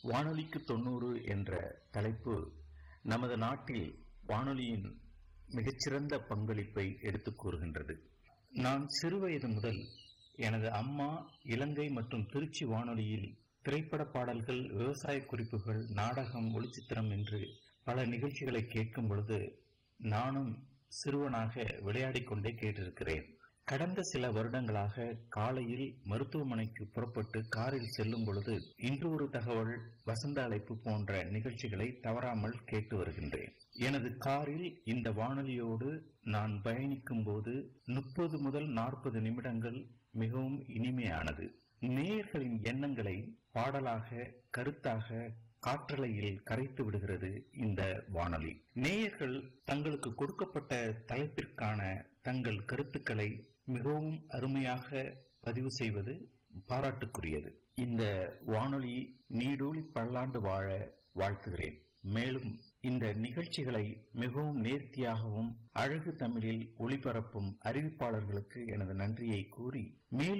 வானொலிக்கு தொண்ணூறு என்ற தலைப்பு நமது நாட்டில் வானொலியின் மிகச்சிறந்த பங்களிப்பை எடுத்துக் கூறுகின்றது நான் சிறுவயது முதல் எனது அம்மா இலங்கை மற்றும் திருச்சி வானொலியில் திரைப்பட பாடல்கள் விவசாய குறிப்புகள் நாடகம் ஒளிச்சித்திரம் என்று பல நிகழ்ச்சிகளை கேட்கும் பொழுது நானும் சிறுவனாக விளையாடிக் கொண்டே கேட்டிருக்கிறேன் கடந்த சில வருடங்களாக காலையில் மருத்துவமனைக்கு புறப்பட்டு காரில் செல்லும் பொழுது இன்று ஒரு தகவல் வசந்த அழைப்பு போன்ற நிகழ்ச்சிகளை தவறாமல் கேட்டு வருகின்றேன் எனது காரில் இந்த வானொலியோடு நான் பயணிக்கும் போது முப்பது முதல் நாற்பது நிமிடங்கள் மிகவும் இனிமையானது நேயர்களின் எண்ணங்களை பாடலாக கருத்தாக காற்றலையில் கரைத்து விடுகிறது இந்த வானொலி நேயர்கள் தங்களுக்கு கொடுக்கப்பட்ட தலைப்பிற்கான தங்கள் கருத்துக்களை மிகவும் அருமையாக பதிவு செய்வது பாராட்டுக்குரியது இந்த வானொலி நீடூழி பல்லாண்டு வாழ வாழ்த்துகிறேன் மேலும் இந்த நிகழ்ச்சிகளை மிகவும் நேர்த்தியாகவும் அழகு தமிழில் ஒளிபரப்பும் அறிவிப்பாளர்களுக்கு எனது நன்றியை கூறி மேலும்